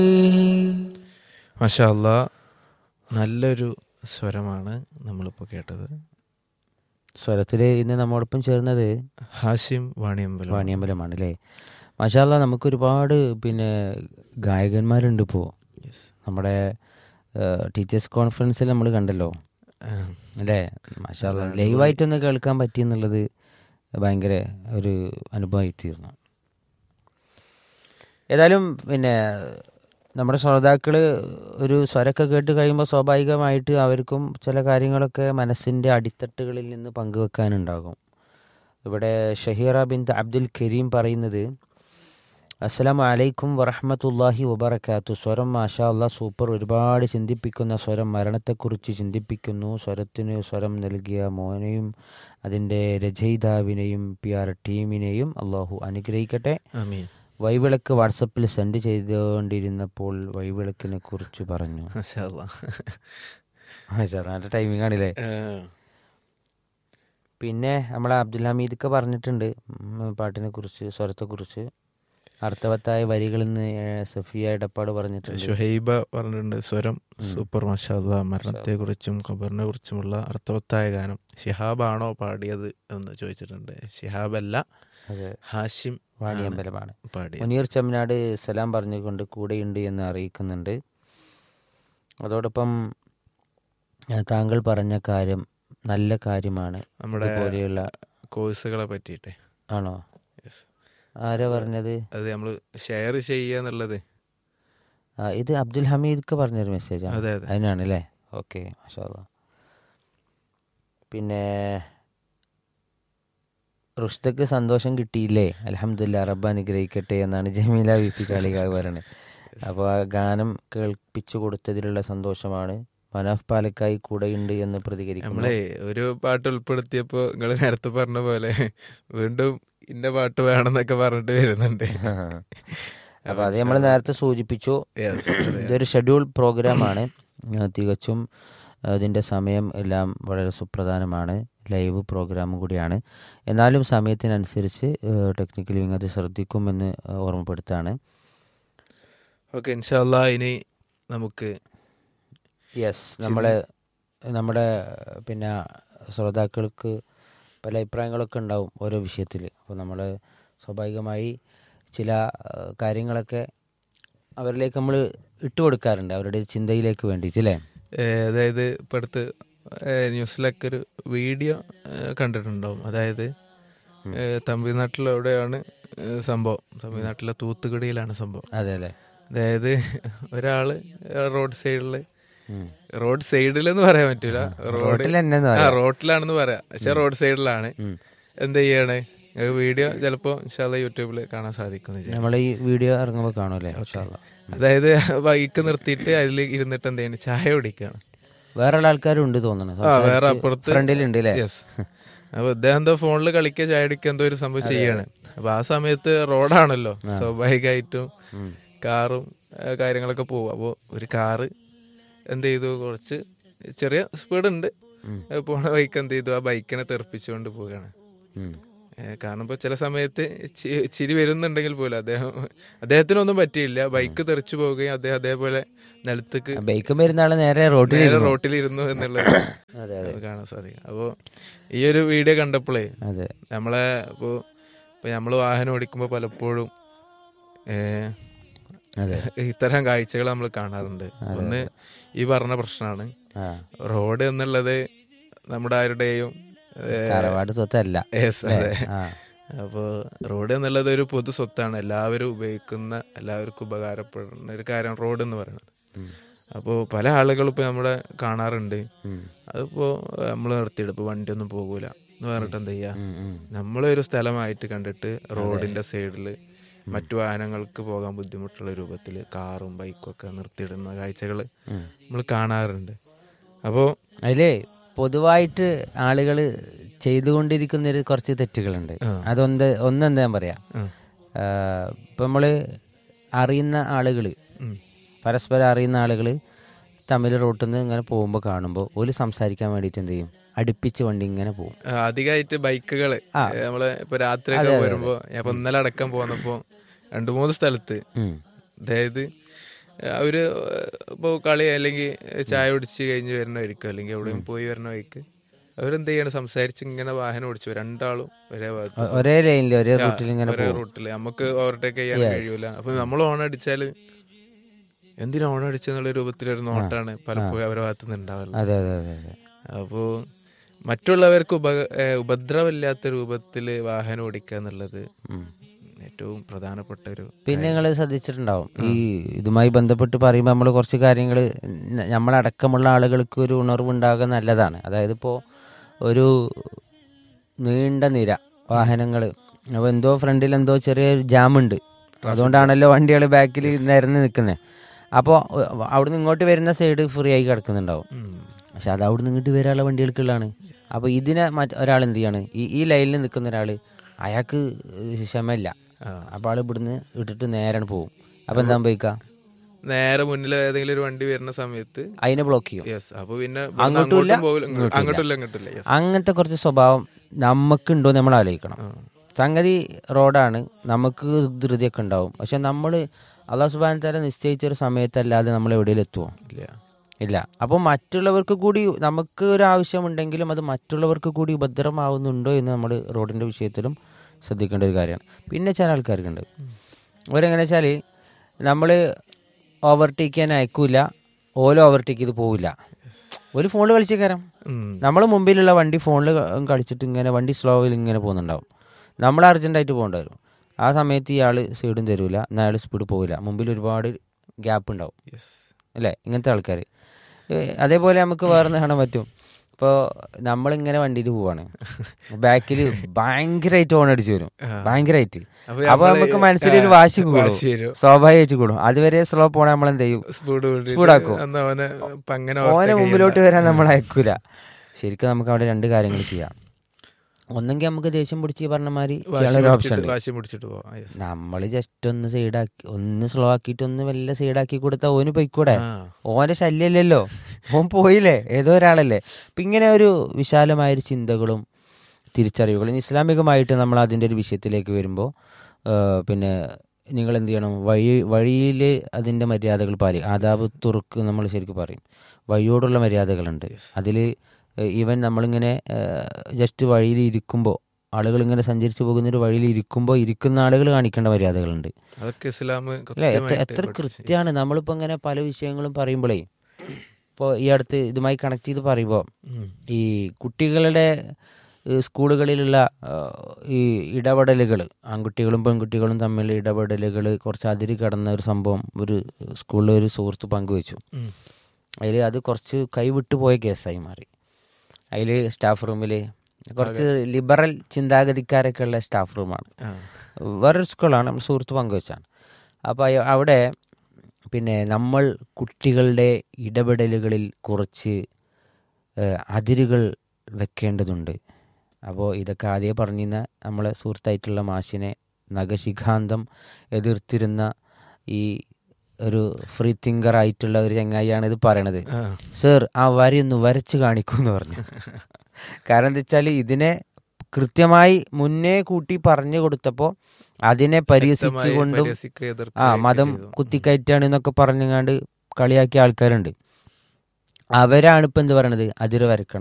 മാഷാ അല്ലാ നല്ലൊരു സ്വരമാണ് നമ്മളിപ്പോൾ കേട്ടത് സ്വരത്തിൽ ഇന്ന് നമ്മോടൊപ്പം ചേർന്നത് ഹാഷിം വാണിയമ്പലം വാണിയമ്പലമാണ് അല്ലേ മാഷാല്ല നമുക്ക് ഒരുപാട് പിന്നെ ഗായകന്മാരുണ്ട് ഇപ്പോൾ യെസ് നമ്മുടെ ടീച്ചേഴ്സ് കോൺഫറൻസിൽ നമ്മൾ കണ്ടല്ലോ അല്ലേ മാഷാല്ല ലൈവായിട്ടൊന്ന് കേൾക്കാൻ പറ്റി എന്നുള്ളത് ഭയങ്കര ഒരു അനുഭവമായി തീർന്നു ഏതായാലും പിന്നെ നമ്മുടെ ശ്രോതാക്കൾ ഒരു സ്വരമൊക്കെ കേട്ട് കഴിയുമ്പോൾ സ്വാഭാവികമായിട്ട് അവർക്കും ചില കാര്യങ്ങളൊക്കെ മനസ്സിൻ്റെ അടിത്തട്ടുകളിൽ നിന്ന് പങ്കുവെക്കാനുണ്ടാകും ഇവിടെ ഷഹീറ ബിൻ അബ്ദുൽ കരീം പറയുന്നത് അസ്സലാമു അലൈക്കും വറഹമത്തല്ലാഹി വബർക്കാത്തു സ്വരം മാഷാ അല്ലാ സൂപ്പർ ഒരുപാട് ചിന്തിപ്പിക്കുന്ന സ്വരം മരണത്തെക്കുറിച്ച് ചിന്തിപ്പിക്കുന്നു സ്വരത്തിന് സ്വരം നൽകിയ മോനെയും അതിൻ്റെ രചയിതാവിനെയും പി ആർ ടീമിനെയും അള്ളാഹു അനുഗ്രഹിക്കട്ടെ അമീൻ വൈവിളക്ക് വാട്സപ്പിൽ സെൻഡ് ചെയ്തുകൊണ്ടിരുന്നപ്പോൾ വൈവിളക്കിനെ കുറിച്ച് പറഞ്ഞു മാഷാ അല്ലാ ആ സാർ നല്ല ടൈമിംഗ് ആണല്ലേ പിന്നെ നമ്മളെ അബ്ദുൽ ഹമീദൊക്കെ പറഞ്ഞിട്ടുണ്ട് ഉം, പാട്ടിനെ കുറിച്ച് സ്വരത്തെക്കുറിച്ച് അർത്ഥവത്തായ വരികളിൽ നിന്ന് ഏഹ്, സഫിയ ഇടപ്പാട് പറഞ്ഞിട്ടുണ്ട് ഷുഹൈബ പറഞ്ഞിട്ടുണ്ട് സ്വരം സൂപ്പർ മാഷാ അല്ലാ മരണത്തെ കുറിച്ചും ഖബറിനെ കുറിച്ചുമുള്ള അർത്ഥവത്തായ ഗാനം ഷിഹാബാണോ പാടിയത് എന്ന് ചോദിച്ചിട്ടുണ്ട് ഷിഹാബ് അല്ല അതെ ഹാഷിം വാണിയമ്പലമാണ് പാടിയത് മുനീർ ചമ്മനാട് സലാം പറഞ്ഞുകൊണ്ട് കൂടെയുണ്ട് എന്ന് അറിയിക്കുന്നുണ്ട് അതോടൊപ്പം ഏഹ്, താങ്കൾ പറഞ്ഞ കാര്യം നല്ല കാര്യമാണ് നമ്മുടെ ഇതുപോലെയുള്ള കോഴ്സുകളെ പറ്റിയിട്ട് ആണോ Yes. ആരാ പറഞ്ഞത് അത് നമ്മൾ ഷെയർ ചെയ്യുക എന്നുള്ളത് ആ, ഇത് അബ്ദുൽ ഹമീദ് പറഞ്ഞൊരു മെസ്സേജാണ് അതെ അതെ അതിനാണ് അല്ലേ ഓക്കെ മാഷാല്ല പിന്നെ റുഷ്തക്ക് സന്തോഷം കിട്ടിയില്ലേ അലഹമില്ല റബ്ബ് അനുഗ്രഹിക്കട്ടെ എന്നാണ് ജമീല വി പി കാളിക പറയുന്നത് അപ്പോൾ ആ ഗാനം കേൾപ്പിച്ചു കൊടുത്തതിലുള്ള സന്തോഷമാണ് മനാഫ് പാലക്കായി കൂടെയുണ്ട് എന്ന് പ്രതികരിക്കുന്നു നമ്മളെ ഒരു പാട്ട് ഉൾപ്പെടുത്തിയപ്പോ നിങ്ങൾ നേരത്തെ പറഞ്ഞ പോലെ വീണ്ടും ഇന്ന പാട്ട് വേണമെന്നൊക്കെ പറഞ്ഞിട്ട് വരുന്നുണ്ട് അപ്പോൾ അത് നമ്മൾ നേരത്തെ സൂചിപ്പിച്ചു Yes, അതെ. ഇതൊരു ഷെഡ്യൂൾ പ്രോഗ്രാമാണ് ആ, തികച്ചും അതിൻ്റെ സമയം എല്ലാം വളരെ സുപ്രധാനമാണ് ലൈവ് പ്രോഗ്രാമും കൂടിയാണ് എന്നാലും സമയത്തിനനുസരിച്ച് ടെക്നിക്കൽ വിങ് അത് ശ്രദ്ധിക്കുമെന്ന് ഓർമ്മപ്പെടുത്താണ് ഓക്കെ ഇൻഷാല്ല ഇനി നമുക്ക് യെസ് നമ്മളെ നമ്മുടെ പിന്നെ ശ്രോതാക്കൾക്ക് പല അഭിപ്രായങ്ങളൊക്കെ ഉണ്ടാവും ഓരോ വിഷയത്തിൽ അപ്പോൾ നമ്മൾ സ്വാഭാവികമായി ചില ആ, കാര്യങ്ങളൊക്കെ അവരിലേക്ക് നമ്മൾ ഇട്ടുകൊടുക്കാറുണ്ട് അവരുടെ ചിന്തയിലേക്ക് വേണ്ടിയിട്ട് അല്ലേ ഏഹ്, അതായത് ഇപ്പൊ അടുത്ത് ഏഹ്, ന്യൂസിലൊക്കെ ഒരു വീഡിയോ ഏഹ്, കണ്ടിട്ടുണ്ടാവും അതായത് ഏഹ്, തമിഴ്നാട്ടിലെവിടെയാണ് ഏഹ്, സംഭവം തമിഴ്നാട്ടിലെ തൂത്തുക്കുടിയിലാണ് സംഭവം അതെ അല്ലേ അതായത് ഒരാള് റോഡ് സൈഡില് ഉം. റോഡ് സൈഡിൽ എന്ന് പറയാൻ പറ്റൂല റോഡ് റോഡിൽ തന്നെ എന്ന് ആ പറയാം. റോഡിലാണെന്ന് പറയാം പക്ഷെ റോഡ് സൈഡിലാണ് ഉം. എന്ത് ചെയ്യാണ് വീഡിയോ ചിലപ്പോ ഇൻഷാല്ല യൂട്യൂബിൽ കാണാൻ സാധിക്കും നമ്മൾ ഈ വീഡിയോ ഇറങ്ങുമ്പോൾ കാണുമല്ലേ ഇൻഷാല്ലാ. അതായത് ബൈക്ക് നിർത്തിയിട്ട് അതിൽ ഇരുന്നിട്ട് എന്ത് ചെയ്യണം ചായ കുടിക്കുകയാണ് വേറെ ഉള്ള ആൾക്കാരും ഉണ്ട് തോന്നുന്നു ആ വേറെ അപ്പുറത്ത് ഫ്രണ്ടിലുണ്ട് അല്ലേ യെസ് അപ്പൊ ഇദ്ദേഹം എന്തോ ഫോണിൽ കളിക്കുക ചായ അടിക്കുക എന്തോ ഒരു സംഭവം ചെയ്യാണ് അപ്പൊ ആ സമയത്ത് റോഡാണല്ലോ സ്വാഭാവികമായിട്ടും കാറും ഏ, കാര്യങ്ങളൊക്കെ പോകും അപ്പോൾ ഒരു കാറ് എന്ത് ചെയ്തു കുറച്ച് ചെറിയ സ്പീഡ് ഉണ്ട് ഏ, പോണ ബൈക്ക് എന്ത് ചെയ്തു ആ ബൈക്കിനെ തെറിപ്പിച്ചുകൊണ്ട് പോവുകയാണ് ഉം. ഏ, കാരണം ഇപ്പൊ ചില സമയത്ത് ചി- ചിരി വരുന്നുണ്ടെങ്കിൽ പോലും അദ്ദേഹം അദ്ദേഹത്തിനൊന്നും പറ്റിയില്ല ബൈക്ക് തെറിച്ചു പോവുകയും അദ്ദേഹം അതേപോലെ നിലത്തേക്ക് ബൈക്കും വരുന്ന ആള് നേരെ റോഡിൽ നേരെ റോട്ടിലിരുന്നു എന്നുള്ളത് അതെ അതെ നമുക്ക് കാണാൻ സാധിക്കും അപ്പോൾ ഈ ഒരു വീഡിയോ കണ്ടപ്പോഴേ അതെ നമ്മളെ ഇപ്പോൾ ഇപ്പൊ നമ്മൾ വാഹനം ഓടിക്കുമ്പോൾ പലപ്പോഴും ഏ, അതെ ഇത്തരം കാഴ്ചകൾ നമ്മൾ കാണാറുണ്ട് ഒന്ന് ഈ പറഞ്ഞ പ്രശ്നമാണ് ആ റോഡ് എന്നുള്ളത് നമ്മുടെ ആരുടെയും ഏ, തറവാട് സ്വത്തല്ല yes, അതെ ആ അപ്പോൾ റോഡ് എന്നുള്ളത് ഒരു പൊതു സ്വത്താണ് എല്ലാവരും ഉപയോഗിക്കുന്ന എല്ലാവർക്കും ഉപകാരപ്പെടുന്ന ഒരു കാര്യം റോഡ് എന്ന് പറയുന്നത് അപ്പോൾ പല ആളുകളും ഇപ്പോൾ നമ്മളെ കാണാറുണ്ട് ഉം. അതിപ്പോൾ നമ്മൾ നിർത്തിയിട്ട് ഇപ്പോൾ വണ്ടിയൊന്നും പോകൂല എന്ന് പറഞ്ഞിട്ട് എന്താ ചെയ്യുക ഉം, ഉം. നമ്മളൊരു സ്ഥലമായിട്ട് കണ്ടിട്ട് റോഡിന്റെ സൈഡിൽ മറ്റു വാഹനങ്ങൾക്ക് പോകാൻ ബുദ്ധിമുട്ടുള്ള രൂപത്തിൽ കാറും ബൈക്കും ഒക്കെ നിർത്തിയിടുന്ന കാഴ്ചകൾ ഉം. നമ്മൾ കാണാറുണ്ട് അപ്പോൾ അതിലേ പൊതുവായിട്ട് ആളുകൾ ചെയ്തുകൊണ്ടിരിക്കുന്ന ഒരു കുറച്ച് തെറ്റുകളുണ്ട് അതൊന്ന് ഒന്നെന്താ ഞാൻ പറയാം ആ, ഇപ്പൊ നമ്മള് അറിയുന്ന ആളുകൾ പരസ്പരം അറിയുന്ന ആളുകൾ തമ്മിൽ റോട്ടിൽ നിന്ന് ഇങ്ങനെ പോകുമ്പോൾ കാണുമ്പോൾ ഒരു സംസാരിക്കാൻ വേണ്ടിയിട്ട് എന്ത് ചെയ്യും അടുപ്പിച്ച് വണ്ടി ഇങ്ങനെ പോകും അധികമായിട്ട് ബൈക്കുകൾ നമ്മള് ഇപ്പൊ രാത്രിയൊക്കെ വരുമ്പോ ഞാൻ ഇപ്പൊ ഇന്നലെ അടക്കം പോന്നപ്പോ രണ്ടു മൂന്ന് സ്ഥലത്ത് ഉം. അതായത് അവര് ഇപ്പോൾ കളി അല്ലെങ്കിൽ ചായ കുടിച്ച് കഴിഞ്ഞ് വരണമായിരിക്കും അല്ലെങ്കിൽ എവിടെയും പോയി വരണ വഴിക്ക് അവരെന്ത് ചെയ്യണം സംസാരിച്ച് ഇങ്ങനെ വാഹനം ഓടിച്ചു വരും. രണ്ടാളും ഒരേ ഭാഗത്ത് ഒ- ഒരേ ലൈനിൽ ഒരേ റൂട്ടിൽ ഇങ്ങനെ ഒരേ പോകും റൂട്ടില് നമുക്ക് ഓവർടേക്ക് ചെയ്യാൻ കഴിയൂല അപ്പൊ നമ്മൾ ഓൺ അടിച്ചാല് എന്തിനാ ഓൺ അടിച്ചെന്നുള്ള രൂപത്തിലൊരു നോട്ടാണ് പലപ്പോഴും അവരുടെ ഭാഗത്തു നിന്ന് ഉണ്ടാവല്ലോ അതെ അതെ അതെ അതെ അപ്പോ മറ്റുള്ളവർക്ക് ഉപ ഏഹ് ഉപദ്രവമില്ലാത്ത രൂപത്തില് വാഹനം ഓടിക്കുക എന്നുള്ളത് ഉം. ഏറ്റവും പ്രധാനപ്പെട്ട ഒരു പിന്നെ നിങ്ങൾ ശ്രദ്ധിച്ചിട്ടുണ്ടാവും ഈ ഇതുമായി ബന്ധപ്പെട്ട് പറയുമ്പോൾ നമ്മൾ കുറച്ച് കാര്യങ്ങൾ നമ്മളടക്കമുള്ള ആളുകൾക്ക് ഒരു ഉണർവ് ഉണ്ടാകുക നല്ലതാണ് അതായത് ഇപ്പോൾ ഒരു നീണ്ട നിര വാഹനങ്ങൾ അപ്പോൾ എന്തോ ഫ്രണ്ടിൽ എന്തോ ചെറിയൊരു ജാമുണ്ട് അതുകൊണ്ടാണല്ലോ വണ്ടികൾ ബാക്കിൽ നിരന്ന് നിൽക്കുന്നത് അപ്പോൾ അവിടുന്ന് ഇങ്ങോട്ട് വരുന്ന സൈഡ് ഫ്രീ ആയി കിടക്കുന്നുണ്ടാവും ഉം. പക്ഷെ അത് അവിടുന്ന് ഇങ്ങോട്ട് വരാനുള്ള വണ്ടികൾക്കുള്ളതാണ് അപ്പോൾ ഇതിനെ മറ്റ് ഒരാൾ എന്ത് ചെയ്യാണ് ഈ ഈ ലൈനിൽ നിൽക്കുന്ന ഒരാൾ അയാൾക്ക് ക്ഷമയില്ല അപ്പോൾ ആൾ ഇവിടുന്ന് ഇട്ടിട്ട് നേരാണ് പോകും അപ്പോൾ എന്താ സംഭവിക്കുക നേരെ മുന്നിൽ ഏതെങ്കിലും ഒരു വണ്ടി വരുന്ന സമയത്ത് അതിനെ ബ്ലോക്ക് ചെയ്യും യെസ് അപ്പൊ പിന്നെ ഇവിടുന്ന് അങ്ങോട്ടുമില്ല, അങ്ങോട്ടും പോകില്ല ഇങ്ങോട്ടുമില്ല. അങ്ങോട്ടില്ല അങ്ങോട്ടില്ല യെസ് അങ്ങനത്തെ കുറച്ച് സ്വഭാവം നമുക്കുണ്ടോ എന്ന് നമ്മൾ ആലോചിക്കണം സംഗതി റോഡാണ് നമുക്ക് ധൃതിയൊക്കെ ഉണ്ടാവും പക്ഷെ നമ്മൾ അള്ളാഹു സുബാൻ തല നിശ്ചയിച്ച ഒരു സമയത്തല്ലാതെ നമ്മൾ എവിടെയെങ്കിലും എത്തുമോ ഇല്ല ഇല്ല അപ്പോൾ മറ്റുള്ളവർക്ക് കൂടി നമുക്ക് ഒരു ആവശ്യമുണ്ടെങ്കിലും അത് മറ്റുള്ളവർക്ക് കൂടി ഉപദ്രവമാവുന്നുണ്ടോ എന്ന് നമ്മൾ റോഡിൻ്റെ വിഷയത്തിലും ശ്രദ്ധിക്കേണ്ട ഒരു കാര്യമാണ് പിന്നെ ചില ആൾക്കാർക്കുണ്ട് അവരെങ്ങനെ വെച്ചാൽ നമ്മൾ ഓവർടേക്ക് ചെയ്യാൻ അയക്കൂല ഓല ഓവർടേക്ക് ചെയ്ത് പോവില്ല ഒരു ഫോണിൽ കളിച്ച് കയറാം ഉം. നമ്മൾ മുമ്പിലുള്ള വണ്ടി ഫോണിൽ കളിച്ചിട്ട് ഇങ്ങനെ വണ്ടി സ്ലോയിൽ ഇങ്ങനെ പോകുന്നുണ്ടാവും നമ്മൾ അർജൻറ്റായിട്ട് പോകേണ്ടി വരും ആ സമയത്ത് ഇയാൾ സൈഡും തരൂല എന്നാൽ അയാൾ സ്പീഡ് പോവില്ല മുമ്പിൽ ഒരുപാട് ഗ്യാപ്പ് ഉണ്ടാവും യെസ് അല്ലേ ഇങ്ങനത്തെ ആൾക്കാർ അതേപോലെ നമുക്ക് വേറെ കാണാൻ പറ്റും ഇപ്പോൾ നമ്മളിങ്ങനെ വണ്ടിയിൽ പോവാണ് ബാക്കിൽ ഭയങ്കരമായിട്ട് ഓൺ അടിച്ചു വരും ഭയങ്കരമായിട്ട് അപ്പൊ അപ്പൊ നമ്മള് നമുക്ക് മനസ്സിലൊരു വാശി കൂടും വാശി വരും. സ്വാഭാവികമായിട്ട് കൂടും അതുവരെ സ്ലോ പോണ നമ്മൾ എന്ത് ചെയ്യും സ്പീഡ് Speed ആക്കും. അന്ന് അവനെ ഇപ്പൊ അങ്ങനെ ഓനെ overtake മുമ്പിലോട്ട് ചെയ്യണ്ട. വരാൻ നമ്മൾ അയക്കൂല ശരിക്കും നമുക്ക് അവിടെ രണ്ട് കാര്യങ്ങൾ ചെയ്യാം ഒന്നെങ്കിൽ നമുക്ക് ദേഷ്യം പിടിച്ച് ഈ പറഞ്ഞ മാതിരി വാശി ചെയ്യാനുള്ള ഓപ്ഷൻ പിടിച്ചിട്ട് ഉണ്ട് വാശി പിടിച്ചിട്ട് പോവാം Yes. നമ്മൾ ജസ്റ്റ് ഒന്ന് സൈഡാക്കി ഒന്ന് സ്ലോ ആക്കിയിട്ട് ഒന്ന് വല്ല സൈഡാക്കി കൊടുത്താൽ ഓന് പോയിക്കൂടെ ആ. ഓന്റെ ശല്യമില്ലല്ലോ ഓൻ പോയില്ലേ ഏതോ ഒരാളല്ലേ അപ്പം ഇങ്ങനെ ഒരു വിശാലമായൊരു ചിന്തകളും തിരിച്ചറിവുകളും ഇസ്ലാമികമായിട്ട് നമ്മൾ അതിൻ്റെ ഒരു വിഷയത്തിലേക്ക് വരുമ്പോൾ പിന്നെ നിങ്ങൾ എന്ത് ചെയ്യണം വഴി വഴിയിൽ അതിൻ്റെ മര്യാദകൾ പാലി ആദാബ് തുറുക്ക് നമ്മൾ ശരിക്കും പറയും വഴിയോടുള്ള മര്യാദകളുണ്ട് അതിൽ ഈവൻ നമ്മളിങ്ങനെ ജസ്റ്റ് വഴിയിൽ ഇരിക്കുമ്പോൾ ആളുകൾ ഇങ്ങനെ സഞ്ചരിച്ചു പോകുന്ന ഒരു വഴിയിൽ ഇരിക്കുമ്പോൾ ഇരിക്കുന്ന ആളുകൾ കാണിക്കേണ്ട മര്യാദകളുണ്ട് അതൊക്കെ ഇസ്ലാം അല്ലേ എത്ര കൃത്യമായിട്ട് എത്ര പഠിപ്പിച്ചു. കൃത്യമാണ് നമ്മളിപ്പോൾ ഇങ്ങനെ പല വിഷയങ്ങളും പറയുമ്പോഴേ ഇപ്പോൾ ഈ അടുത്ത് ഇതുമായി കണക്ട് ചെയ്ത് പറയുമ്പോൾ ഉം. ഈ കുട്ടികളുടെ ഏഹ്, സ്കൂളുകളിലുള്ള ഏഹ്, ഈ ഇടപെടലുകൾ ആൺകുട്ടികളും പെൺകുട്ടികളും തമ്മിൽ ഇടപെടലുകൾ കുറച്ച് അതിര് കടന്ന ഒരു സംഭവം ഒരു സ്കൂളിലെ ഒരു സുഹൃത്ത് പങ്കുവെച്ചു ഉം. അതിൽ അത് കുറച്ച് കൈവിട്ടു പോയ കേസായി മാറി അതിൽ സ്റ്റാഫ് റൂമിൽ കുറച്ച് ലിബറൽ ചിന്താഗതിക്കാരൊക്കെ ഉള്ള സ്റ്റാഫ് റൂമാണ് ആ. വേറൊരു സ്കൂളാണ് നമ്മൾ സുഹൃത്ത് പങ്കുവച്ചാണ് അപ്പോൾ അയ- അവിടെ പിന്നെ നമ്മൾ കുട്ടികളുടെ ഇടപെടലുകളിൽ കുറച്ച് ഏഹ്, അതിരുകൾ വെക്കേണ്ടതുണ്ട് അപ്പോൾ ഇതൊക്കെ ആദ്യം പറഞ്ഞിരുന്ന നമ്മളെ സുഹൃത്തായിട്ടുള്ള മാഷിനെ നഖശിഖാന്തം എതിർത്തിരുന്ന ഈ ഒരു ഫ്രീ തിങ്കർ ആയിട്ടുള്ള ഒരു ചങ്ങായിയാണ് ഇത് പറയണത് ആ. സർ ആ വരി ഒന്ന് വരച്ച് കാണിക്കൂ എന്ന് പറഞ്ഞു കാരണം എന്താ വെച്ചാൽ ഇതിനെ കൃത്യമായി മുന്നേ കൂട്ടി പറഞ്ഞു കൊടുത്തപ്പോൾ അതിനെ പരിഹസിച്ചുകൊണ്ടും പരിഹസിക്കുകയും ആ എതിർക്കുകയും മതം ചെയ്തു. കുത്തിക്കയറ്റാണ് എന്നൊക്കെ പറഞ്ഞുങ്ങാണ്ട് കളിയാക്കിയ ആൾക്കാരുണ്ട് അവരാണ് ഇപ്പം എന്ത് പറയണത് അതിര് വരക്കണം